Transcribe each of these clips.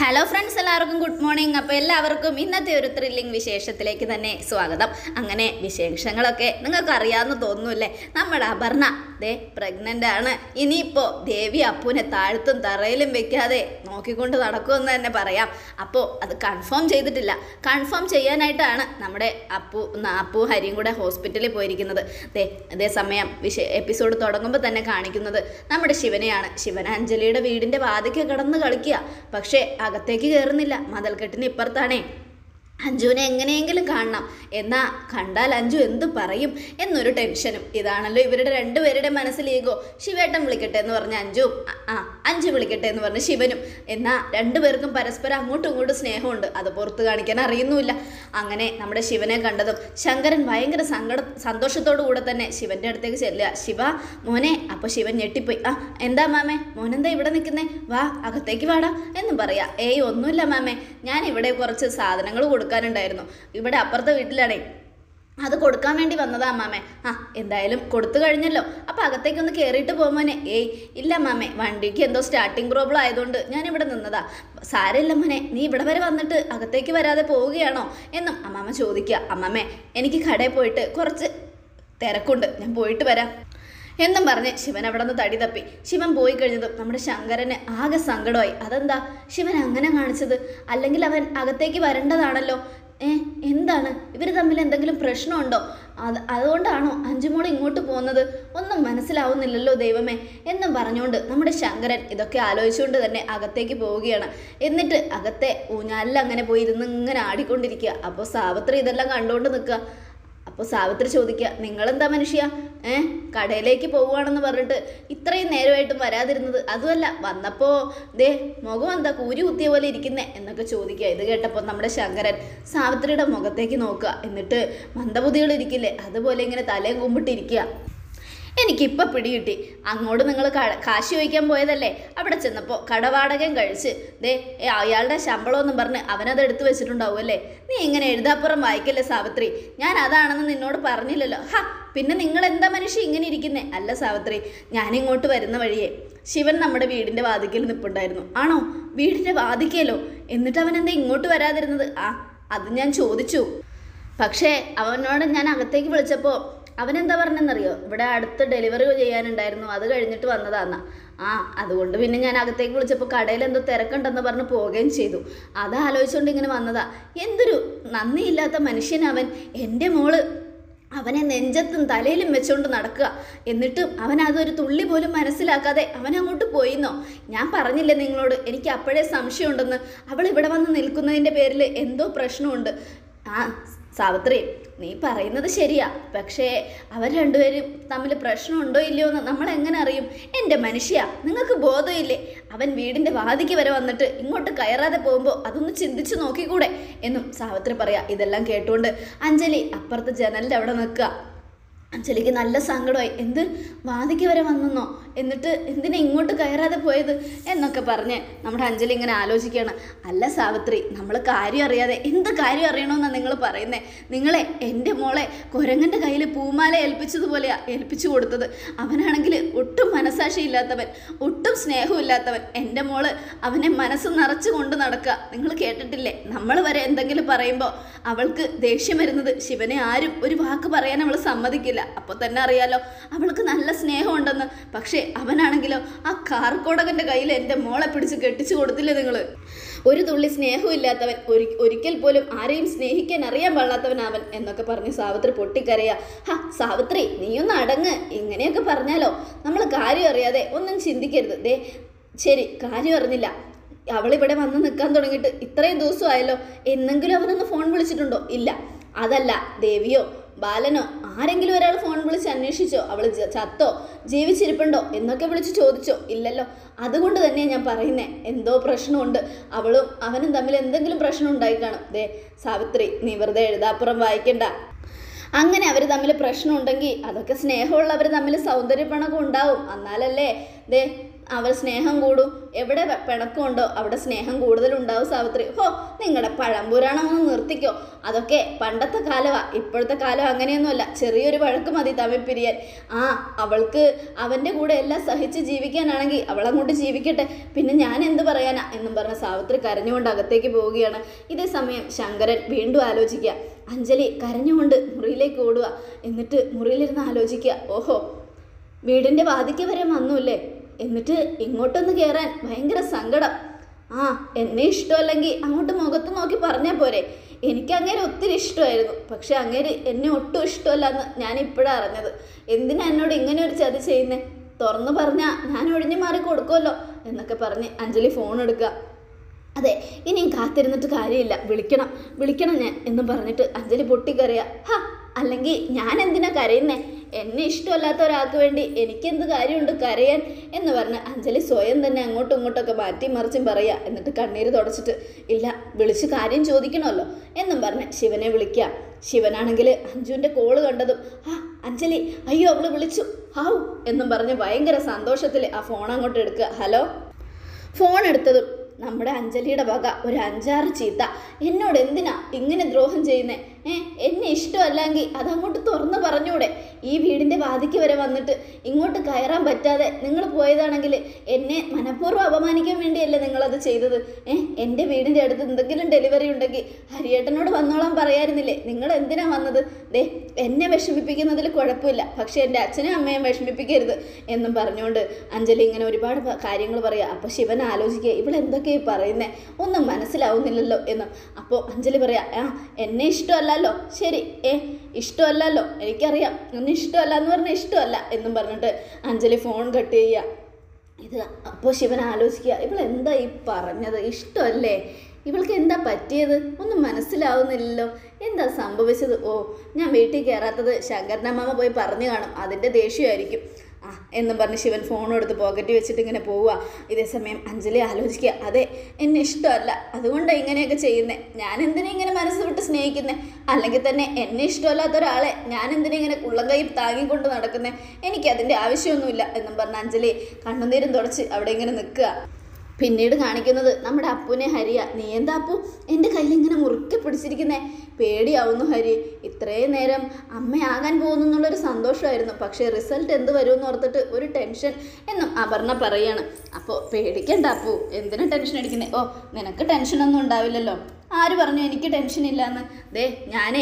hello friends എല്ലാവർക്കും good morning അപ്പോൾ എല്ലാവർക്കും ഇന്നത്തെ ഒരു ത്രില്ലിംഗ് വിശേഷത്തിലേക്ക് തന്നെ സ്വാഗതം അങ്ങനെ വിശേഷങ്ങളൊക്കെ നിങ്ങൾക്ക് അറിയാമെന്ന് തോന്നുന്നില്ലേ നമ്മുടെ അപർണ ദേ പ്രഗ്നൻ്റ് ആണ് ഇനിയിപ്പോൾ ദേവി അപ്പുവിനെ താഴ്ത്തും തറയിലും വെക്കാതെ നോക്കിക്കൊണ്ട് നടക്കുമെന്ന് തന്നെ പറയാം അപ്പോൾ അത് കൺഫേം ചെയ്തിട്ടില്ല കൺഫേം ചെയ്യാനായിട്ടാണ് നമ്മുടെ അപ്പു അപ്പു ഹരിയും കൂടെ ഹോസ്പിറ്റലിൽ പോയിരിക്കുന്നത് ദേ അതേ സമയം വിഷ എപ്പിസോഡ് തുടങ്ങുമ്പോൾ തന്നെ കാണിക്കുന്നത് നമ്മുടെ ശിവനെയാണ് ശിവൻ അഞ്ജലിയുടെ വീടിൻ്റെ വാതിക്ക് കിടന്ന് കളിക്കുക പക്ഷേ അകത്തേക്ക് കയറുന്നില്ല മതൽക്കെട്ടിന് ഇപ്പുറത്താണേ അഞ്ജുവിനെ എങ്ങനെയെങ്കിലും കാണണം എന്നാ കണ്ടാൽ അഞ്ജു എന്ത് പറയും എന്നൊരു ടെൻഷനും ഇതാണല്ലോ ഇവരുടെ രണ്ടുപേരുടെ മനസ്സിൽ ഈഗോ ശിവേട്ടൻ വിളിക്കട്ടെ എന്ന് പറഞ്ഞ അഞ്ജു ആ അഞ്ജു വിളിക്കട്ടെ എന്ന് പറഞ്ഞ് ശിവനും എന്നാ രണ്ടുപേർക്കും പരസ്പരം അങ്ങോട്ടും ഇങ്ങോട്ടും സ്നേഹമുണ്ട് അത് പുറത്ത് കാണിക്കാൻ അറിയുന്നുമില്ല അങ്ങനെ നമ്മുടെ ശിവനെ കണ്ടതും ശങ്കരൻ ഭയങ്കര സങ്കട സന്തോഷത്തോടു കൂടെ തന്നെ ശിവന്റെ അടുത്തേക്ക് ചെല്ലുക ശിവ മോനെ അപ്പോൾ ശിവൻ ഞെട്ടിപ്പോയി ആ എന്താ മാമേ മോനെന്താ ഇവിടെ നിൽക്കുന്നേ വാ അകത്തേക്ക് വാടാ എന്നും പറയാ ഏയ് ഒന്നുമില്ല മാമേ ഞാൻ ഇവിടെ കുറച്ച് സാധനങ്ങൾ കൊടുക്കാനുണ്ടായിരുന്നു ഇവിടെ അപ്പുറത്തെ വീട്ടിലാണേ അത് കൊടുക്കാൻ വേണ്ടി വന്നതാ മാമേ ആ എന്തായാലും കൊടുത്തു കഴിഞ്ഞല്ലോ അപ്പം അകത്തേക്കൊന്ന് കയറിയിട്ട് പോകുമോനെ ഏയ് ഇല്ല മാമേ വണ്ടിക്ക് എന്തോ സ്റ്റാർട്ടിങ് പ്രോബ്ലം ആയതുകൊണ്ട് ഞാൻ ഇവിടെ നിന്നതാ സാരമില്ല മോനെ നീ ഇവിടെ വരെ വന്നിട്ട് അകത്തേക്ക് വരാതെ പോവുകയാണോ എന്നും അമ്മാമ്മ ചോദിക്കുക അമ്മാമ്മേ എനിക്ക് കടയിൽ പോയിട്ട് കുറച്ച് തിരക്കുണ്ട് ഞാൻ പോയിട്ട് വരാം എന്നും പറഞ്ഞ് ശിവൻ അവിടെ നിന്ന് തടി തപ്പി ശിവൻ പോയി കഴിഞ്ഞതും നമ്മുടെ ശങ്കരന് ആകെ സങ്കടമായി അതെന്താ ശിവൻ അങ്ങനെ കാണിച്ചത് അല്ലെങ്കിൽ അവൻ അകത്തേക്ക് വരേണ്ടതാണല്ലോ ഏ എന്താണ് ഇവർ തമ്മിൽ എന്തെങ്കിലും പ്രശ്നമുണ്ടോ അത് അതുകൊണ്ടാണോ അഞ്ചുമോൾ ഇങ്ങോട്ട് പോകുന്നത് ഒന്നും മനസ്സിലാവുന്നില്ലല്ലോ ദൈവമേ എന്നും പറഞ്ഞുകൊണ്ട് നമ്മുടെ ശങ്കരൻ ഇതൊക്കെ ആലോചിച്ചുകൊണ്ട് തന്നെ അകത്തേക്ക് പോവുകയാണ് എന്നിട്ട് അകത്തെ ഊഞ്ഞാലിൽ അങ്ങനെ പോയി ഇരുന്ന് ഇങ്ങനെ ആടിക്കൊണ്ടിരിക്കുക അപ്പോൾ സാവിത്രി ഇതെല്ലാം കണ്ടുകൊണ്ട് നിൽക്കുക അപ്പോൾ സാവിത്രി ചോദിക്കുക നിങ്ങളെന്താ മനുഷ്യ ഏ കടയിലേക്ക് പോവുകയാണെന്ന് പറഞ്ഞിട്ട് ഇത്രയും നേരമായിട്ടും വരാതിരുന്നത് അതുമല്ല വന്നപ്പോൾ ദേ മുഖം എന്താ കൂരി കുത്തിയ പോലെ ഇരിക്കുന്നേ എന്നൊക്കെ ചോദിക്കുക ഇത് കേട്ടപ്പോൾ നമ്മുടെ ശങ്കരൻ സാവിത്രിയുടെ മുഖത്തേക്ക് നോക്കുക എന്നിട്ട് മന്ദബുദ്ധികൾ ഇരിക്കില്ലേ അതുപോലെ ഇങ്ങനെ തലയും കുമ്പിട്ടിരിക്കുക എനിക്കിപ്പോൾ പിടികിട്ടി അങ്ങോട്ട് നിങ്ങൾ കാശ് ചോദിക്കാൻ പോയതല്ലേ അവിടെ ചെന്നപ്പോൾ കടവാടകം കഴിച്ച് ദേ ഏ, അയാളുടെ ശമ്പളമെന്നും പറഞ്ഞ് അവനത് എടുത്തു വെച്ചിട്ടുണ്ടാവും അല്ലേ നീ ഇങ്ങനെ എഴുതാപ്പുറം വായിക്കല്ലേ സാവിത്രി ഞാൻ അതാണെന്ന് നിന്നോട് പറഞ്ഞില്ലല്ലോ ഹാ പിന്നെ നിങ്ങൾ എന്താ മനുഷ്യ ഇങ്ങനെ ഇരിക്കുന്നേ അല്ല സാവിത്രി ഞാനിങ്ങോട്ട് വരുന്ന വഴിയേ ശിവൻ നമ്മുടെ വീടിൻ്റെ വാതിക്കൽ നിൽപ്പുണ്ടായിരുന്നു ആണോ വീടിൻ്റെ വാതിക്കലോ എന്നിട്ട് അവൻ എന്താ ഇങ്ങോട്ട് വരാതിരുന്നത് ആ അത് ഞാൻ ചോദിച്ചു പക്ഷേ അവനോട് ഞാൻ അകത്തേക്ക് വിളിച്ചപ്പോൾ അവനെന്താ പറഞ്ഞെന്നറിയോ ഇവിടെ അടുത്ത് ഡെലിവറി ചെയ്യാനുണ്ടായിരുന്നു അത് കഴിഞ്ഞിട്ട് വന്നതാന്നാ ആ അതുകൊണ്ട് പിന്നെ ഞാൻ അകത്തേക്ക് വിളിച്ചപ്പോൾ കടയിൽ എന്തോ തിരക്കുണ്ടെന്ന് പറഞ്ഞ് പോവുകയും ചെയ്തു അത് ആലോചിച്ചുകൊണ്ട് ഇങ്ങനെ വന്നതാ എന്തൊരു നന്ദിയില്ലാത്ത മനുഷ്യനവൻ എൻ്റെ മോള് അവനെ നെഞ്ചത്തും തലയിലും വെച്ചുകൊണ്ട് നടക്കുക എന്നിട്ടും അവൻ അതൊരു തുള്ളി പോലും മനസ്സിലാക്കാതെ അവൻ അങ്ങോട്ട് പോയിന്നോ ഞാൻ പറഞ്ഞില്ലേ നിങ്ങളോട് എനിക്ക് അപ്പോഴേ സംശയമുണ്ടെന്ന് അവൾ ഇവിടെ വന്ന് നിൽക്കുന്നതിൻ്റെ പേരിൽ എന്തോ പ്രശ്നമുണ്ട് ആ സാവിത്രി നീ പറയുന്നത് ശരിയാ പക്ഷേ അവർ രണ്ടുപേരും തമ്മിൽ പ്രശ്നമുണ്ടോ ഇല്ലയോ എന്ന് നമ്മൾ എങ്ങനെ അറിയും എൻ്റെ മനുഷ്യ നിങ്ങൾക്ക് ബോധമില്ലേ അവൻ വീടിൻ്റെ വാതിക്ക് വരെ വന്നിട്ട് ഇങ്ങോട്ട് കയറാതെ പോകുമ്പോൾ അതൊന്ന് ചിന്തിച്ച് നോക്കിക്കൂടെ എന്നും സാവിത്രി പറയാ ഇതെല്ലാം കേട്ടുകൊണ്ട് അഞ്ജലി അപ്പുറത്തെ ജനലിൻ്റെ അവിടെ നിൽക്കുക അഞ്ജലിക്ക് നല്ല സങ്കടമായി എന്ത് വാതിക്ക് വരെ വന്നെന്നോ എന്നിട്ട് എന്തിനാ ഇങ്ങോട്ട് കയറാതെ പോയത് എന്നൊക്കെ പറഞ്ഞ് നമ്മുടെ അഞ്ജലി ഇങ്ങനെ ആലോചിക്കുകയാണ് അല്ല സാവിത്രി നമ്മൾ കാര്യം അറിയാതെ എന്ത് കാര്യം അറിയണമെന്നാണ് നിങ്ങൾ പറയുന്നത് നിങ്ങളെ എൻ്റെ മോളെ കുരങ്ങൻ്റെ കയ്യിൽ പൂമാല ഏൽപ്പിച്ചതുപോലെയാണ് ഏൽപ്പിച്ചു കൊടുത്തത് അവനാണെങ്കിൽ ഒട്ടും മനസാക്ഷി ഇല്ലാത്തവൻ ഒട്ടും സ്നേഹമില്ലാത്തവൻ എൻ്റെ മോള് അവനെ മനസ്സ് നിറച്ചു കൊണ്ട് നടക്കുക നിങ്ങൾ കേട്ടിട്ടില്ലേ നമ്മൾ വരെ എന്തെങ്കിലും പറയുമ്പോൾ അവൾക്ക് ദേഷ്യം വരുന്നത് ശിവനെ ആരും ഒരു വാക്ക് പറയാൻ അവൾ സമ്മതിക്കില്ല അപ്പോൾ തന്നെ അറിയാലോ അവൾക്ക് നല്ല സ്നേഹമുണ്ടെന്ന് പക്ഷേ അവനാണെങ്കിലോ ആ കാർക്കോടകൻ്റെ കയ്യിൽ എൻ്റെ മോളെ പിടിച്ച് കെട്ടിച്ചു കൊടുത്തില്ലേ നിങ്ങൾ ഒരു തുള്ളി സ്നേഹമില്ലാത്തവൻ ഒരു ഒരിക്കൽ പോലും ആരെയും സ്നേഹിക്കാൻ അറിയാൻ പാടില്ലാത്തവൻ അവൻ എന്നൊക്കെ പറഞ്ഞ് സാവിത്രി പൊട്ടിക്കരയാ ഹാ സാവിത്രി നീയൊന്ന് അടങ്ങ് ഇങ്ങനെയൊക്കെ പറഞ്ഞാലോ നമ്മൾ കാര്യം അറിയാതെ ഒന്നും ചിന്തിക്കരുത് ദേ ശരി കാര്യം അറിഞ്ഞില്ല അവളിവിടെ വന്ന് നിൽക്കാൻ തുടങ്ങിയിട്ട് ഇത്രയും ദിവസമായല്ലോ എന്നെങ്കിലും അവനൊന്ന് ഫോൺ വിളിച്ചിട്ടുണ്ടോ ഇല്ല അതല്ല ദേവിയോ ബാലനോ ആരെങ്കിലും ഒരാൾ ഫോൺ വിളിച്ച് അന്വേഷിച്ചോ അവൾ ചത്തോ ജീവിച്ചിരിപ്പുണ്ടോ എന്നൊക്കെ വിളിച്ച് ചോദിച്ചോ ഇല്ലല്ലോ അതുകൊണ്ട് തന്നെ ഞാൻ പറയുന്നേ എന്തോ പ്രശ്നമുണ്ട് അവളും അവനും തമ്മിൽ എന്തെങ്കിലും പ്രശ്നം ഉണ്ടായി കാണും ദേ സാവിത്രി നീ വെറുതെ എഴുതാപ്പുറം വായിക്കണ്ട അങ്ങനെ അവർ തമ്മിൽ പ്രശ്നമുണ്ടെങ്കിൽ അതൊക്കെ സ്നേഹമുള്ളവർ തമ്മിൽ സൗന്ദര്യപ്പണകം ഉണ്ടാവും എന്നാലല്ലേ ദേ അവർ സ്നേഹം കൂടും എവിടെ വെ- പിണക്കമുണ്ടോ അവിടെ സ്നേഹം കൂടുതലുണ്ടാവും സാവിത്രി ഹോ നിങ്ങളുടെ പഴംപുരാണം ഒന്ന് നിർത്തിക്കോ അതൊക്കെ പണ്ടത്തെ കാലമാ ഇപ്പോഴത്തെ കാലം അങ്ങനെയൊന്നുമല്ല ചെറിയൊരു വഴക്ക് മതി തമ്മിൽ പിരിയാൻ ആ അവൾക്ക് അവൻ്റെ കൂടെ എല്ലാം സഹിച്ച് ജീവിക്കാനാണെങ്കിൽ അവളങ്ങോട്ട് ജീവിക്കട്ടെ പിന്നെ ഞാൻ എന്ത് പറയാനാ എന്നും പറഞ്ഞ സാവിത്രി കരഞ്ഞുകൊണ്ട് അകത്തേക്ക് പോവുകയാണ് ഇതേ സമയം ശങ്കരൻ വീണ്ടും ആലോചിക്കുക അഞ്ജലി കരഞ്ഞുകൊണ്ട് മുറിയിലേക്ക് ഓടുക എന്നിട്ട് മുറിയിലിരുന്ന് ആലോചിക്കുക ഓഹോ വീടിൻ്റെ വാതിക്ക് വരെ വന്നുല്ലേ എന്നിട്ട് ഇങ്ങോട്ടൊന്ന് കയറാൻ ഭയങ്കര സങ്കടം ആ എന്നെ ഇഷ്ടമല്ലെങ്കിൽ അങ്ങോട്ട് മുഖത്ത് നോക്കി പറഞ്ഞാൽ പോരെ എനിക്ക് അങ്ങേരെ ഒത്തിരി ഇഷ്ടമായിരുന്നു പക്ഷെ അങ്ങേര് എന്നെ ഒട്ടും ഇഷ്ടമല്ല എന്ന് ഞാൻ ഇപ്പോഴാണ് അറിഞ്ഞത് എന്തിനാ എന്നോട് ഇങ്ങനെ ഒരു ചതി ചെയ്യുന്നേ തുറന്നു പറഞ്ഞാൽ ഞാൻ ഒഴിഞ്ഞു മാറി കൊടുക്കുമല്ലോ എന്നൊക്കെ പറഞ്ഞ് അഞ്ജലി ഫോൺ എടുക്കുക അതെ ഇനിയും കാത്തിരുന്നിട്ട് കാര്യമില്ല വിളിക്കണം വിളിക്കണം ഞാൻ എന്നും പറഞ്ഞിട്ട് അഞ്ജലി പൊട്ടിക്കറിയ ഹാ അല്ലെങ്കിൽ ഞാൻ എന്തിനാ കരയുന്നേ എന്നെ ഇഷ്ടമല്ലാത്ത ഒരാൾക്ക് വേണ്ടി എനിക്കെന്ത് കാര്യമുണ്ട് കരയാൻ എന്ന് പറഞ്ഞ് അഞ്ജലി സ്വയം തന്നെ അങ്ങോട്ടും ഇങ്ങോട്ടൊക്കെ മാറ്റി മറിച്ചും പറയുക എന്നിട്ട് കണ്ണീര് തുടച്ചിട്ട് ഇല്ല വിളിച്ച് കാര്യം ചോദിക്കണമല്ലോ എന്നും പറഞ്ഞ് ശിവനെ വിളിക്കുക ശിവനാണെങ്കിൽ അഞ്ജുവിൻ്റെ കോള് കണ്ടതും ആ അഞ്ജലി അയ്യോ അവള് വിളിച്ചു ഹാവു എന്നും പറഞ്ഞ് ഭയങ്കര സന്തോഷത്തിൽ ആ ഫോൺ അങ്ങോട്ട് എടുക്കുക ഹലോ ഫോൺ എടുത്തതും നമ്മുടെ അഞ്ജലിയുടെ വക ഒരു അഞ്ചാറ് ചീത്ത എന്നോട് എന്തിനാ ഇങ്ങനെ ദ്രോഹം ചെയ്യുന്നേ ഏ എന്നെ ഇഷ്ടമല്ലെങ്കിൽ അതങ്ങോട്ട് തുറന്ന് പറഞ്ഞൂടെ ഈ വീടിൻ്റെ വാതിക്ക് വരെ വന്നിട്ട് ഇങ്ങോട്ട് കയറാൻ പറ്റാതെ നിങ്ങൾ പോയതാണെങ്കിൽ എന്നെ മനഃപൂർവ്വം അപമാനിക്കാൻ വേണ്ടിയല്ലേ നിങ്ങളത് ചെയ്തത് ഏ എൻ്റെ വീടിൻ്റെ അടുത്ത് എന്തെങ്കിലും ഡെലിവറി ഉണ്ടെങ്കിൽ ഹരിയേട്ടനോട് വന്നോളാൻ പറയായിരുന്നില്ലേ നിങ്ങൾ എന്തിനാ വന്നത് ദേ എന്നെ വിഷമിപ്പിക്കുന്നതിൽ കുഴപ്പമില്ല പക്ഷേ എൻ്റെ അച്ഛനും അമ്മയും വിഷമിപ്പിക്കരുത് എന്നും പറഞ്ഞുകൊണ്ട് അഞ്ജലി ഇങ്ങനെ ഒരുപാട് പ- കാര്യങ്ങൾ പറയുക അപ്പോൾ ശിവൻ ആലോചിക്കുക ഇവളെന്തൊക്കെയാ ഈ പറയുന്നേ ഒന്നും മനസ്സിലാവുന്നില്ലല്ലോ എന്നും അപ്പോൾ അഞ്ജലി പറയാ ആ എന്നെ ഇഷ്ടമല്ലല്ലോ ശരി ഏ ഇഷ്ടമല്ലല്ലോ എനിക്കറിയാം എന്നെ ഇഷ്ടമല്ല എന്ന് പറഞ്ഞാൽ ഇഷ്ടമല്ല എന്നും പറഞ്ഞിട്ട് അഞ്ജലി ഫോൺ കട്ട് ചെയ്യുക ഇത് അപ്പോൾ ശിവൻ ആലോചിക്കുക ഇവൾ എന്താ ഈ പറഞ്ഞത് ഇഷ്ടമല്ലേ ഇവൾക്ക് എന്താ പറ്റിയത് ഒന്നും മനസ്സിലാവുന്നില്ലല്ലോ എന്താ സംഭവിച്ചത് ഓ ഞാൻ വീട്ടിൽ കയറാത്തത് ശങ്കരനമ്മ പോയി പറഞ്ഞു കാണും അതിൻ്റെ ദേഷ്യമായിരിക്കും ആ എന്നും പറഞ്ഞ് ശിവൻ ഫോൺ എടുത്ത് പോക്കറ്റിൽ വെച്ചിട്ട് ഇങ്ങനെ പോവുക ഇതേ സമയം അഞ്ജലി ആലോചിക്കുക അതെ എന്നെ ഇഷ്ടമല്ല അതുകൊണ്ടാണ് ഇങ്ങനെയൊക്കെ ചെയ്യുന്നത് ഞാൻ എന്തിനാ ഇങ്ങനെ മനസ്സ് വിട്ട് സ്നേഹിക്കുന്നത് അല്ലെങ്കിൽ തന്നെ എന്നെ ഇഷ്ടമല്ലാത്ത ഒരാളെ ഞാൻ എന്തിനാ ഇങ്ങനെ ഉള്ളം കൈ താങ്ങിക്കൊണ്ട് നടക്കുന്നത് എനിക്കതിൻ്റെ ആവശ്യമൊന്നുമില്ല എന്നും പറഞ്ഞ് അഞ്ജലി കണ്ണുനീരും തുടച്ച് അവിടെ ഇങ്ങനെ നിൽക്കുക പിന്നീട് കാണിക്കുന്നത് നമ്മുടെ അപ്പുനെ ഹരിയ നീ എന്താ അപ്പു എൻ്റെ കയ്യിൽ ഇങ്ങനെ മുറുക്കി പിടിച്ചിരിക്കുന്നേ പേടിയാവുന്നു ഹരി ഇത്രയും നേരം അമ്മയാകാൻ പോകുന്നു എന്നുള്ളൊരു സന്തോഷമായിരുന്നു പക്ഷേ റിസൾട്ട് എന്ത് വരുമെന്ന് ഓർത്തിട്ട് ഒരു ടെൻഷൻ എന്നും അപർണ പറയാണ് അപ്പോൾ പേടിക്കണ്ട അപ്പു എന്തിനാ ടെൻഷൻ അടിക്കുന്നേ ഓ നിനക്ക് ടെൻഷനൊന്നും ഉണ്ടാവില്ലല്ലോ ആര് പറഞ്ഞു എനിക്ക് ടെൻഷൻ ഇല്ലാന്ന് ദേ ഞാനേ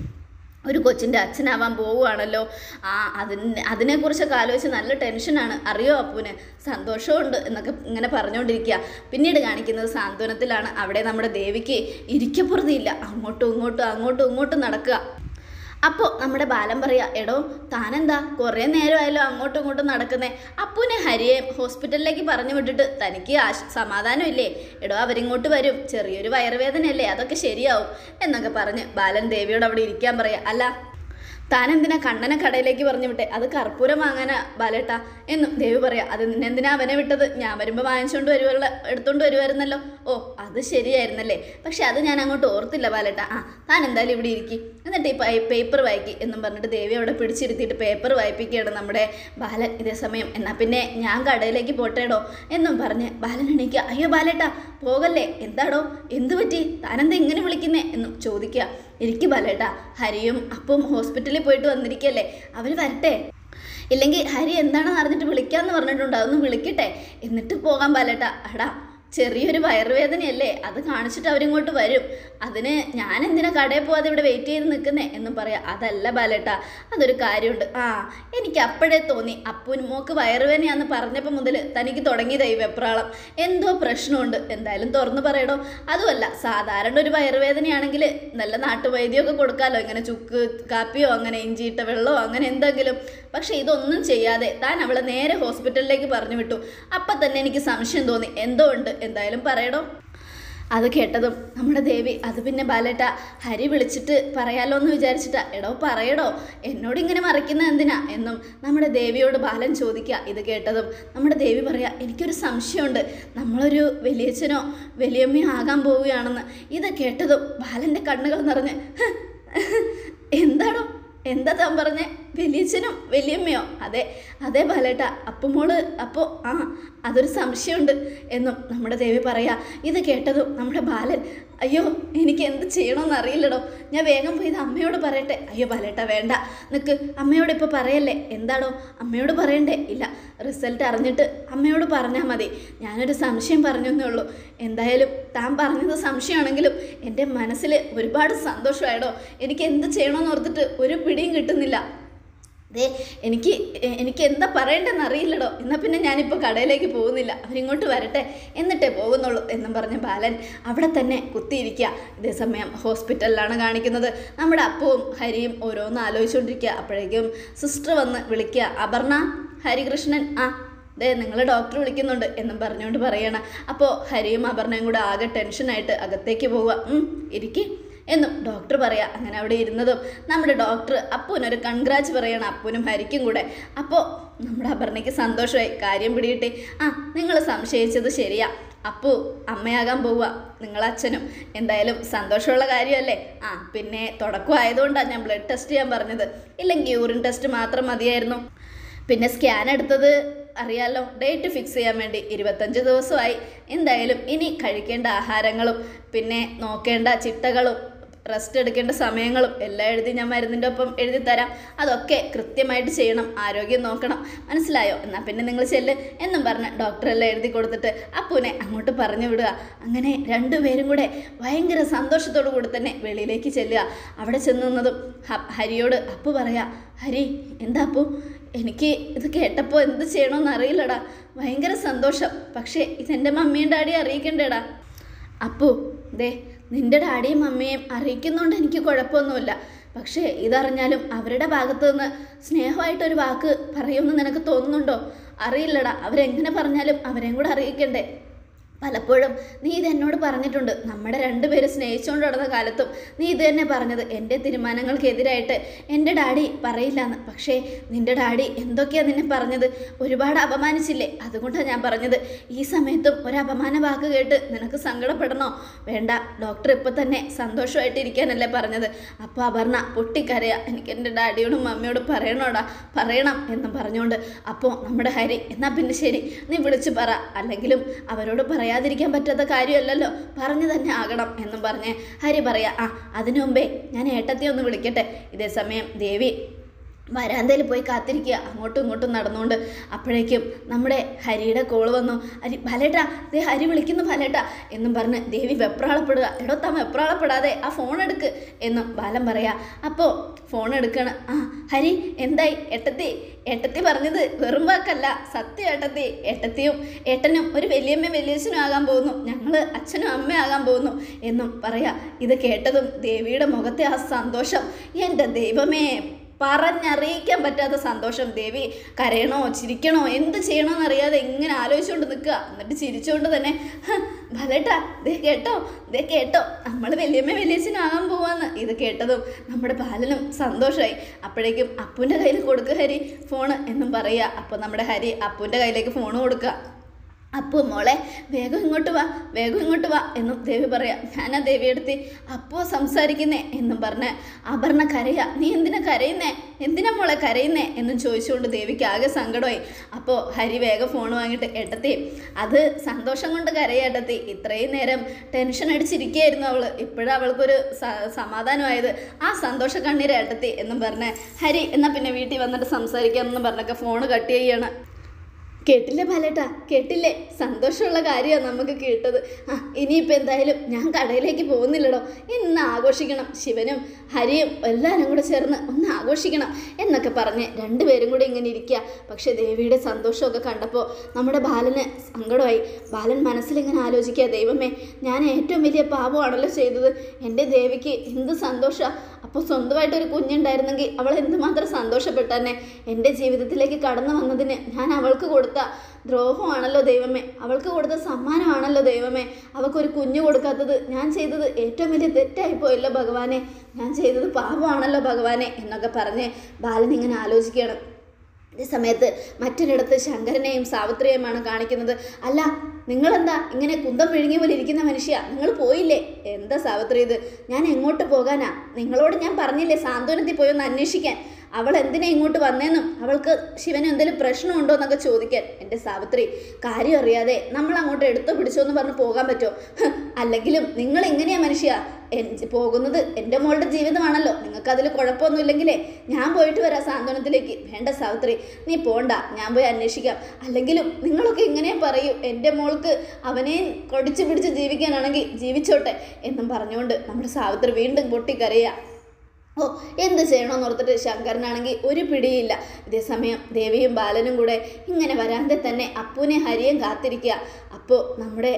ഒരു കൊച്ചിൻ്റെ അച്ഛനാവാൻ പോവുകയാണല്ലോ ആ അതിന് അതിനെക്കുറിച്ചൊക്കെ ആലോചിച്ച് നല്ല ടെൻഷനാണ് അറിയോ അപ്പൂന് സന്തോഷമുണ്ട് എന്നൊക്കെ ഇങ്ങനെ പറഞ്ഞുകൊണ്ടിരിക്കുക പിന്നീട് കാണിക്കുന്നത് സാന്ത്വനത്തിലാണ് അവിടെ നമ്മുടെ ദേവിക്ക് ഇരിക്കപ്പുറതിയില്ല അങ്ങോട്ടും ഇങ്ങോട്ടും അങ്ങോട്ടും ഇങ്ങോട്ടും നടക്കുക അപ്പോൾ നമ്മുടെ ബാലൻ പറയാ എടോ താനെന്താ കുറേ നേരമായല്ലോ അങ്ങോട്ടും ഇങ്ങോട്ടും നടക്കുന്നേ അപ്പൂനെ ഹരിയെ ഹോസ്പിറ്റലിലേക്ക് പറഞ്ഞു വിട്ടിട്ട് തനിക്ക് ആശ സമാധാനമില്ലേ എടോ അവരിങ്ങോട്ട് വരും ചെറിയൊരു വയറുവേദനയല്ലേ അതൊക്കെ ശരിയാവും എന്നൊക്കെ പറഞ്ഞ് ബാലൻ ദേവിയോട് അവിടെ ഇരിക്കാൻ പറയാ അല്ല താൻ എന്തിനാ കണ്ണനെ കടയിലേക്ക് പറഞ്ഞു വിട്ടെ അത് കർപ്പൂരം വാങ്ങാനാ ബാലേട്ട എന്നും ദേവി പറയാ അത് നിന്നെന്തിനാ അവനെ വിട്ടത് ഞാൻ വരുമ്പോൾ വാങ്ങിച്ചുകൊണ്ട് വരുവല്ല എടുത്തോണ്ട് വരുമായിരുന്നല്ലോ ഓ അത് ശരിയായിരുന്നല്ലേ പക്ഷെ അത് ഞാൻ അങ്ങോട്ട് ഓർത്തില്ല ബാലേട്ട ആ താൻ എന്തായാലും ഇവിടെ ഇരിക്കി എന്നിട്ട് ഈ പേപ്പർ വായിക്കി എന്നും പറഞ്ഞിട്ട് ദേവി അവിടെ പിടിച്ചിരുത്തിയിട്ട് പേപ്പർ വായിപ്പിക്കുകയാണ് നമ്മുടെ ബാലൻ ഇതേ സമയം എന്നാൽ പിന്നെ ഞാൻ കടയിലേക്ക് പോട്ടേടോ എന്നും പറഞ്ഞ് ബാലൻ എണീക്കുക അയ്യോ ബാലേട്ട പോകല്ലേ എന്താടോ എന്തു പറ്റി താനെന്താ ഇങ്ങനെ വിളിക്കുന്നേ എന്നും ചോദിക്കുക എനിക്ക് ബാലേട്ടാ ഹരിയും അപ്പം ഹോസ്പിറ്റലിൽ പോയിട്ട് വന്നിരിക്കല്ലേ അവർ വരട്ടെ ഇല്ലെങ്കിൽ ഹരി എന്താണെന്ന് അറിഞ്ഞിട്ട് വിളിക്കാമെന്ന് പറഞ്ഞിട്ടുണ്ട് അതൊന്ന് വിളിക്കട്ടെ എന്നിട്ട് പോകാൻ ബാലേട്ടാ അടാ ചെറിയൊരു വയറുവേദനയല്ലേ അത് കാണിച്ചിട്ട് അവരിങ്ങോട്ട് വരും അതിന് ഞാൻ എന്തിനാ കടയിൽ പോവാതെ ഇവിടെ വെയിറ്റ് ചെയ്ത് നിൽക്കുന്നേ എന്നും പറയാം അതല്ല ബാലേട്ടാ അതൊരു കാര്യമുണ്ട് ആ എനിക്ക് അപ്പോഴേ തോന്നി അപ്പൂന് മോക്ക് വയറുവേദനയാന്ന് പറഞ്ഞപ്പോൾ മുതൽ തനിക്ക് തുടങ്ങിയതായി വെപ്രാളം എന്തോ പ്രശ്നമുണ്ട് എന്തായാലും തുറന്നു പറയടോ അതുമല്ല സാധാരണ ഒരു വയറുവേദനയാണെങ്കിൽ നല്ല നാട്ടുവൈദ്യമൊക്കെ കൊടുക്കാമല്ലോ ഇങ്ങനെ ചുക്ക് കാപ്പിയോ അങ്ങനെ ഇഞ്ചിയിട്ട വെള്ളമോ അങ്ങനെ എന്തെങ്കിലും പക്ഷെ ഇതൊന്നും ചെയ്യാതെ താൻ അവളെ നേരെ ഹോസ്പിറ്റലിലേക്ക് പറഞ്ഞു വിട്ടു അപ്പം തന്നെ എനിക്ക് സംശയം തോന്നി എന്തോ ഉണ്ട് എന്തായാലും പറയടോ അത് കേട്ടതും നമ്മുടെ ദേവി അത് പിന്നെ ബാലേട്ട ഹരി വിളിച്ചിട്ട് പറയാലോ എന്ന് വിചാരിച്ചിട്ടാ എടോ പറയടോ എന്നോട് ഇങ്ങനെ മറിക്കുന്ന എന്തിനാ എന്നും നമ്മുടെ ദേവിയോട് ബാലൻ ചോദിക്കുക ഇത് കേട്ടതും നമ്മുടെ ദേവി പറയാ എനിക്കൊരു സംശയമുണ്ട് നമ്മളൊരു വലിയച്ഛനോ വലിയമ്മയോ ആകാൻ പോവുകയാണെന്ന് ഇത് കേട്ടതും ബാലൻ്റെ കണ്ണുകൾ നിറഞ്ഞ് എന്താടോ എന്താ താൻ പറഞ്ഞേ വലിയച്ഛനും വലിയമ്മയോ അതെ അതെ ബാലേട്ട അപ്പം മോള് അപ്പോൾ ആ അതൊരു സംശയമുണ്ട് എന്നും നമ്മുടെ ദേവി പറയാ ഇത് കേട്ടതും നമ്മുടെ ബാലൻ അയ്യോ എനിക്ക് എന്ത് ചെയ്യണമെന്ന് അറിയില്ലടോ ഞാൻ വേഗം പോയി ഇത് അമ്മയോട് പറയട്ടെ അയ്യോ ബാലേട്ട വേണ്ട നിൽക്ക് അമ്മയോട് ഇപ്പോൾ പറയല്ലേ എന്താടോ അമ്മയോട് പറയണ്ടേ ഇല്ല റിസൾട്ട് അറിഞ്ഞിട്ട് അമ്മയോട് പറഞ്ഞാൽ മതി ഞാനൊരു സംശയം പറഞ്ഞു എന്നേ ഉള്ളൂ എന്തായാലും താൻ പറഞ്ഞത് സംശയമാണെങ്കിലും എൻ്റെ മനസ്സിൽ ഒരുപാട് സന്തോഷമായിടോ എനിക്ക് എന്ത് ചെയ്യണമെന്ന് ഓർത്തിട്ട് ഒരു പിടിയും കിട്ടുന്നില്ല ദേ എനിക്ക് എ- എനിക്ക് എന്താ പറയേണ്ടതെന്ന് അറിയില്ലടോ എന്നാൽ പിന്നെ ഞാനിപ്പോൾ കടയിലേക്ക് പോകുന്നില്ല അവരിങ്ങോട്ട് വരട്ടെ എന്നിട്ടേ പോകുന്നുള്ളൂ എന്നും പറഞ്ഞ ബാലൻ അവിടെ തന്നെ കുത്തിയിരിക്കുക ഇതേസമയം ഹോസ്പിറ്റലിലാണ് കാണിക്കുന്നത് നമ്മുടെ അപ്പവും ഹരിയും ഓരോന്ന് ആലോചിച്ചുകൊണ്ടിരിക്കുക അപ്പോഴേക്കും സിസ്റ്റർ വന്ന് വിളിക്കുക അപർണ ഹരികൃഷ്ണൻ ആ ദേ നിങ്ങൾ ഡോക്ടർ വിളിക്കുന്നുണ്ട് എന്നും പറഞ്ഞുകൊണ്ട് പറയണം അപ്പോൾ ഹരിയും അപർണയും കൂടെ ആകെ ടെൻഷനായിട്ട് അകത്തേക്ക് പോവുക "ഉം, ഇരിക്ക് എന്നും ഡോക്ടർ പറയാ അങ്ങനെ അവിടെ ഇരുന്നതും നമ്മുടെ ഡോക്ടർ അപ്പൂനൊരു കൺഗ്രാച്ച് പറയണം അപ്പൂനും ഹരിക്കും കൂടെ അപ്പോൾ നമ്മുടെ അപർണയ്ക്ക് സന്തോഷമായി കാര്യം പിടികിട്ടി ആ നിങ്ങൾ സംശയിച്ചത് ശരിയാ അപ്പു അമ്മയാകാൻ പോവുക നിങ്ങളച്ഛനും എന്തായാലും സന്തോഷമുള്ള കാര്യമല്ലേ ആ പിന്നെ തുടക്കമായതുകൊണ്ടാണ് ഞാൻ ബ്ലഡ് ടെസ്റ്റ് ചെയ്യാൻ പറഞ്ഞത് ഇല്ലെങ്കിൽ യൂറിൻ ടെസ്റ്റ് മാത്രം മതിയായിരുന്നു പിന്നെ സ്കാൻ എടുത്തത് അറിയാലോ ഡേറ്റ് ഫിക്സ് ചെയ്യാൻ വേണ്ടി ഇരുപത്തഞ്ച് ദിവസമായി എന്തായാലും ഇനി കഴിക്കേണ്ട ആഹാരങ്ങളും പിന്നെ നോക്കേണ്ട ചിട്ടകളും റെസ്റ്റ് എടുക്കേണ്ട സമയങ്ങളും എല്ലാം എഴുതി ഞാൻ മരുന്നിൻ്റെ ഒപ്പം എഴുതി തരാം അതൊക്കെ കൃത്യമായിട്ട് ചെയ്യണം ആരോഗ്യം നോക്കണം മനസ്സിലായോ എന്നാൽ പിന്നെ നിങ്ങൾ ചെല്ല് എന്നും പറഞ്ഞ് ഡോക്ടറെല്ലാം എഴുതി കൊടുത്തിട്ട് അപ്പൂനെ അങ്ങോട്ട് പറഞ്ഞു വിടുക അങ്ങനെ രണ്ടുപേരും കൂടെ ഭയങ്കര സന്തോഷത്തോടു കൂടി തന്നെ വെളിയിലേക്ക് ചെല്ലുക അവിടെ ചെന്ന് നിന്നതും ഹ- ഹരിയോട് അപ്പു പറയാ ഹരി എന്താ അപ്പു എനിക്ക് ഇത് കേട്ടപ്പോൾ എന്ത് ചെയ്യണമെന്ന് അറിയില്ലടാ ഭയങ്കര സന്തോഷം പക്ഷേ ഇതെൻ്റെ മമ്മിയും ഡാഡിയും അറിയിക്കണ്ടേടാ അപ്പു ദേ നിന്റെ ഡാഡിയും മമ്മിയും അറിയിക്കുന്നുണ്ട് എനിക്ക് കുഴപ്പമൊന്നുമില്ല പക്ഷേ ഇതറിഞ്ഞാലും അവരുടെ ഭാഗത്തു നിന്ന് സ്നേഹമായിട്ടൊരു വാക്ക് പറയുമെന്ന് നിനക്ക് തോന്നുന്നുണ്ടോ അറിയില്ലടാ അവരെങ്ങനെ പറഞ്ഞാലും അവരെയും കൂടെ അറിയിക്കണ്ടേ പലപ്പോഴും നീ ഇത് എന്നോട് പറഞ്ഞിട്ടുണ്ട് നമ്മുടെ രണ്ടുപേരും സ്നേഹിച്ചുകൊണ്ട് നടന്ന കാലത്തും നീ ഇത് തന്നെ പറഞ്ഞത് എൻ്റെ തീരുമാനങ്ങൾക്കെതിരായിട്ട് എൻ്റെ ഡാഡി പറയില്ലെന്ന് പക്ഷേ നിൻ്റെ ഡാഡി എന്തൊക്കെയാ നിന്നെ പറഞ്ഞത് ഒരുപാട് അപമാനിച്ചില്ലേ അതുകൊണ്ടാണ് ഞാൻ പറഞ്ഞത് ഈ സമയത്തും ഒരു അപമാന വാക്ക് കേട്ട് നിനക്ക് സങ്കടപ്പെടണോ വേണ്ട ഡോക്ടർ ഇപ്പം തന്നെ സന്തോഷമായിട്ടിരിക്കാനല്ലേ പറഞ്ഞത് അപ്പോൾ അപർണ പൊട്ടിക്കരയാ എനിക്ക് എൻ്റെ ഡാഡിയോടും മമ്മിയോടും പറയണോടാ പറയണം എന്നും പറഞ്ഞുകൊണ്ട് അപ്പോൾ നമ്മുടെ ഹരി എന്നാൽ പിന്നെ ശരി നീ വിളിച്ചു പറ അല്ലെങ്കിലും അവരോട് പറയാതിരിക്കാൻ പറ്റാത്ത കാര്യമല്ലല്ലോ പറഞ്ഞു തന്നെ ആകണം എന്നും പറഞ്ഞ് ഹരി പറയാ ആ അതിനു മുമ്പേ ഞാൻ ഏട്ടത്തെ ഒന്ന് വിളിക്കട്ടെ ഇതേ സമയം ദേവി വരാന്തയിൽ പോയി കാത്തിരിക്കുക അങ്ങോട്ടും ഇങ്ങോട്ടും നടന്നുകൊണ്ട് അപ്പോഴേക്കും നമ്മുടെ ഹരിയുടെ കോൾ വന്നു ഹരി ഭലേട്ടാ ദേ ഹരി വിളിക്കുന്നു ഭലേട്ടാ എന്നും പറഞ്ഞ് ദേവി വെപ്രാളപ്പെടുക എടോ താൻ വെപ്രാളപ്പെടാതെ ആ ഫോൺ എടുക്ക് എന്നും ബാലൻ പറയാ അപ്പോൾ ഫോൺ എടുക്കണം ആ ഹരി എന്തായി എട്ടത്തി ഏട്ടത്തി പറഞ്ഞത് വെറും വാക്കല്ല സത്യം ഏട്ടത്തി ഏട്ടത്തിയും ഏട്ടനും ഒരു വലിയമ്മയും വലിയച്ഛനും ആകാൻ പോകുന്നു ഞങ്ങൾ അച്ഛനും അമ്മയാകാൻ പോകുന്നു എന്നും പറയാ ഇത് കേട്ടതും ദേവിയുടെ മുഖത്തെ ആ സന്തോഷം എൻ്റെ ദൈവമേ പറഞ്ഞറിയിക്കാൻ പറ്റാത്ത സന്തോഷം ദേവി കരയണോ ചിരിക്കണോ എന്ത് ചെയ്യണമെന്ന് അറിയാതെ ഇങ്ങനെ ആലോചിച്ചുകൊണ്ട് നിൽക്കുക എന്നിട്ട് ചിരിച്ചുകൊണ്ട് തന്നെ "ഹ, ഭലേട്ടാ ദേ കേട്ടോ ദേ കേട്ടോ നമ്മൾ വലിയമ്മ വലിയച്ഛനാകാൻ പോവാന്ന് ഇത് കേട്ടതും നമ്മുടെ ബാലനും സന്തോഷമായി അപ്പോഴേക്കും അപ്പുവിൻ്റെ കയ്യിൽ കൊടുക്കുക ഹരി ഫോണ് എന്നും പറയുക അപ്പോൾ നമ്മുടെ ഹരി അപ്പുവിൻ്റെ കയ്യിലേക്ക് ഫോൺ കൊടുക്കുക അപ്പു മോളെ വേഗം ഇങ്ങോട്ട് വാ വേഗം ഇങ്ങോട്ട് വാ എന്നും ദേവി പറയാം ഞാനാ ദേവി എടുത്തി അപ്പോ സംസാരിക്കുന്നേ എന്നും പറഞ്ഞ് അപർണ കരയാ നീ എന്തിനാ കരയുന്നേ എന്തിനാ മോളെ കരയുന്നേ എന്നും ചോദിച്ചുകൊണ്ട് ദേവിക്ക് ആകെ സങ്കടമായി അപ്പോൾ ഹരി വേഗം ഫോൺ വാങ്ങിയിട്ട് ഏട്ടത്തി അത് സന്തോഷം കൊണ്ട് കരയേട്ടത്തി ഇത്രയും നേരം ടെൻഷൻ അടിച്ചിരിക്കുകയായിരുന്നു അവള് ഇപ്പോഴാണ് അവൾക്കൊരു സ- സമാധാനമായത് ആ സന്തോഷ കണ്ണീര് ഏട്ടത്തി എന്നും പറഞ്ഞ് ഹരി എന്നാൽ പിന്നെ വീട്ടിൽ വന്നിട്ട് സംസാരിക്കാം എന്നും പറഞ്ഞൊക്കെ ഫോണ് കട്ട് ചെയ്യാണ് കേട്ടില്ലേ ബാലേട്ടാ കേട്ടില്ലേ സന്തോഷമുള്ള കാര്യമാണ് നമുക്ക് കേട്ടത് ആ ഇനിയിപ്പോൾ എന്തായാലും ഞാൻ കടയിലേക്ക് പോകുന്നില്ലടോ ഇന്ന് ആഘോഷിക്കണം ശിവനും ഹരിയും എല്ലാവരും കൂടെ ചേർന്ന് ഒന്ന് ആഘോഷിക്കണം എന്നൊക്കെ പറഞ്ഞ് രണ്ടുപേരും കൂടെ ഇങ്ങനെ ഇരിക്കുക പക്ഷേ ദേവിയുടെ സന്തോഷമൊക്കെ കണ്ടപ്പോൾ നമ്മുടെ ബാലന് സങ്കടമായി ബാലൻ മനസ്സിലിങ്ങനെ ആലോചിക്കുക ദൈവമേ ഞാൻ ഏറ്റവും വലിയ പാപമാണല്ലോ ചെയ്തത് എൻ്റെ ദേവിക്ക് എന്ത് സന്തോഷമാണ് അപ്പോൾ സ്വന്തമായിട്ടൊരു കുഞ്ഞുണ്ടായിരുന്നെങ്കിൽ അവൾ എന്തുമാത്രം സന്തോഷപ്പെട്ടന്നെ എൻ്റെ ജീവിതത്തിലേക്ക് കടന്നു വന്നതിന് ഞാൻ അവൾക്ക് കൊടുത്ത ദ്രോഹമാണല്ലോ ദൈവമേ അവൾക്ക് കൊടുത്ത സമ്മാനമാണല്ലോ ദൈവമേ അവൾക്കൊരു കുഞ്ഞു കൊടുക്കാത്തത് ഞാൻ ചെയ്തത് ഏറ്റവും വലിയ തെറ്റായിപ്പോയല്ലോ ഭഗവാനെ ഞാൻ ചെയ്തത് പാപമാണല്ലോ ഭഗവാനെ എന്നൊക്കെ പറഞ്ഞ് ബാലൻ ഇങ്ങനെ ആലോചിക്കുകയാണ് ഈ സമയത്ത് മറ്റൊരിടത്ത് ശങ്കരനെയും സാവിത്രിയെയുമാണ് കാണിക്കുന്നത് അല്ല നിങ്ങളെന്താ ഇങ്ങനെ കുന്തം വിഴുങ്ങിയ പോലെ ഇരിക്കുന്ന മനുഷ്യ നിങ്ങൾ പോയില്ലേ എന്താ സാവിത്രി ഇത് ഞാൻ എങ്ങോട്ട് പോകാനാ നിങ്ങളോട് ഞാൻ പറഞ്ഞില്ലേ സാന്ത്വനത്തിൽ പോയി ഒന്ന് അന്വേഷിക്കാൻ അവൾ എന്തിനാ ഇങ്ങോട്ട് വന്നേന്നും അവൾക്ക് ശിവന് എന്തെങ്കിലും പ്രശ്നമുണ്ടോ എന്നൊക്കെ ചോദിക്കാൻ എൻ്റെ സാവിത്രി കാര്യം അറിയാതെ നമ്മൾ അങ്ങോട്ട് എടുത്തോ പിടിച്ചോ എന്ന് പറഞ്ഞ് പോകാൻ പറ്റുമോ ഹ്, അല്ലെങ്കിലും നിങ്ങൾ എങ്ങനെയാ മനുഷ്യ എൻ- പോകുന്നത് എൻ്റെ മോളുടെ ജീവിതമാണല്ലോ നിങ്ങൾക്ക് അതിൽ കുഴപ്പമൊന്നുമില്ലെങ്കിലേ ഞാൻ പോയിട്ട് വരാം സാന്ത്വനത്തിലേക്ക് വേണ്ട സാവിത്രി നീ പോണ്ട ഞാൻ പോയി അന്വേഷിക്കാം അല്ലെങ്കിലും നിങ്ങളൊക്കെ ഇങ്ങനെ പറയൂ എൻ്റെ മോൾക്ക് അവനെ കൊടിച്ചു പിടിച്ച് ജീവിക്കാനാണെങ്കിൽ ജീവിച്ചോട്ടെ എന്നും പറഞ്ഞുകൊണ്ട് നമ്മുടെ സാവിത്രി വീണ്ടും പൊട്ടിക്കരയുക ഓ എന്ത് ചെയ്യണമെന്ന് ഓർത്തിട്ട് ശങ്കരനാണെങ്കിൽ ഒരു പിടിയില്ല ഇതേസമയം ദേവിയും ബാലനും കൂടെ ഇങ്ങനെ വരാതെ തന്നെ അപ്പുവിനെ ഹരിയും കാത്തിരിക്കുക അപ്പോൾ നമ്മുടെ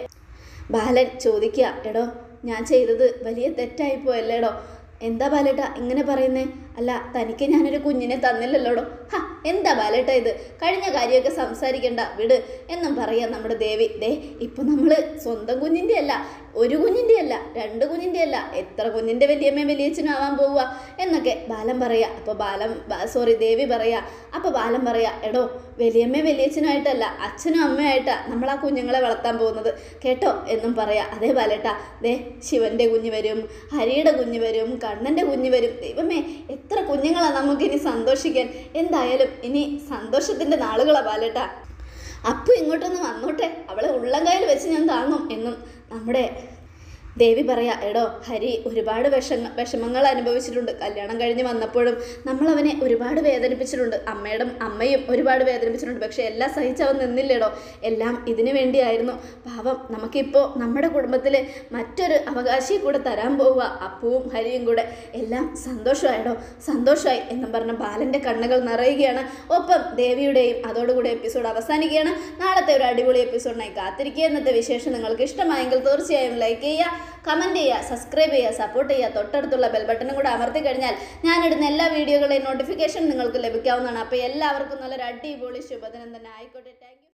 ബാലൻ ചോദിക്കുക എടോ ഞാൻ ചെയ്തത് വലിയ തെറ്റായിപ്പോയല്ലേടോ എന്താ ബാലേട്ട ഇങ്ങനെ പറയുന്നേ അല്ല തനിക്ക് ഞാനൊരു കുഞ്ഞിനെ തന്നില്ലല്ലോടോ ഹാ എന്താ ബാലേട്ട ഇത് കഴിഞ്ഞ കാര്യമൊക്കെ സംസാരിക്കണ്ട വിട് എന്നും പറയാം നമ്മുടെ ദേവി ദേ ഇപ്പൊ നമ്മൾ സ്വന്തം കുഞ്ഞിൻ്റെ അല്ല ഒരു കുഞ്ഞിൻ്റെ അല്ല രണ്ട് കുഞ്ഞിൻ്റെ അല്ല എത്ര കുഞ്ഞിൻ്റെ വലിയമ്മ വലിയച്ഛനും ആവാൻ പോവുക എന്നൊക്കെ ബാലൻ പറയാ അപ്പോൾ ബാലൻ സോറി ദേവി പറയാ അപ്പോൾ ബാലൻ പറയാ എടോ വലിയമ്മ വലിയച്ഛനുമായിട്ടല്ല അച്ഛനും അമ്മയായിട്ടാ നമ്മൾ ആ കുഞ്ഞുങ്ങളെ വളർത്താൻ പോകുന്നത് കേട്ടോ എന്നും പറയാ അതേ ബാലേട്ടാ ദേ ശിവന്റെ കുഞ്ഞ് വരും ഹരിയുടെ കുഞ്ഞ് വരും കണ്ണൻ്റെ കുഞ്ഞ് വരും ദൈവമേ എത്ര കുഞ്ഞുങ്ങളാ നമുക്കിനി സന്തോഷിക്കാൻ എന്തായാലും ഇനി സന്തോഷത്തിൻ്റെ നാളുകളാ ബാലേട്ടാ അപ്പു ഇങ്ങോട്ടൊന്ന് വന്നോട്ടെ അവളെ ഉള്ളം കയ്യിൽ വെച്ച് ഞാൻ താങ്ങും എന്നും നമ്മുടെ ദേവി പറയാ എടോ ഹരി ഒരുപാട് വിഷമ വിഷമങ്ങൾ അനുഭവിച്ചിട്ടുണ്ട് കല്യാണം കഴിഞ്ഞ് വന്നപ്പോഴും നമ്മൾ അവനെ ഒരുപാട് വേദനിപ്പിച്ചിട്ടുണ്ട് അമ്മയുടെ അമ്മയും ഒരുപാട് വേദനിപ്പിച്ചിട്ടുണ്ട് പക്ഷെ എല്ലാം സഹിച്ച് അവൻ നിന്നില്ലേടോ എല്ലാം ഇതിനു വേണ്ടിയായിരുന്നു പാവം നമുക്കിപ്പോൾ നമ്മുടെ കുടുംബത്തിൽ മറ്റൊരു അവകാശിയെ കൂടെ തരാൻ പോവുക അപ്പുവും ഹരിയും കൂടെ എല്ലാം സന്തോഷമായിടോ സന്തോഷമായി എന്നും പറഞ്ഞ ബാലൻ്റെ കണ്ണുകൾ നിറയുകയാണ് ഒപ്പം ദേവിയുടെയും അതോടുകൂടി എപ്പിസോഡ് അവസാനിക്കുകയാണ് നാളത്തെ ഒരു അടിപൊളി എപ്പിസോഡിനായി കാത്തിരിക്കുക ഇന്നത്തെ വിശേഷം നിങ്ങൾക്ക് ഇഷ്ടമായെങ്കിൽ തീർച്ചയായും ലൈക്ക് ചെയ്യുക കമൻറ്റ് ചെയ്യുക സബ്സ്ക്രൈബ് ചെയ്യുക സപ്പോർട്ട് ചെയ്യുക തൊട്ടടുത്തുള്ള ബെൽ ബട്ടണും കൂടെ അമർത്തി കഴിഞ്ഞാൽ ഞാനിടുന്ന എല്ലാ വീഡിയോകളുടെയും നോട്ടിഫിക്കേഷൻ നിങ്ങൾക്ക് ലഭിക്കാവുന്നതാണ് അപ്പോൾ എല്ലാവർക്കും നല്ലൊരു അടിപൊളി ശുഭദിനം തന്നെ ആയിക്കോട്ടെ താങ്ക്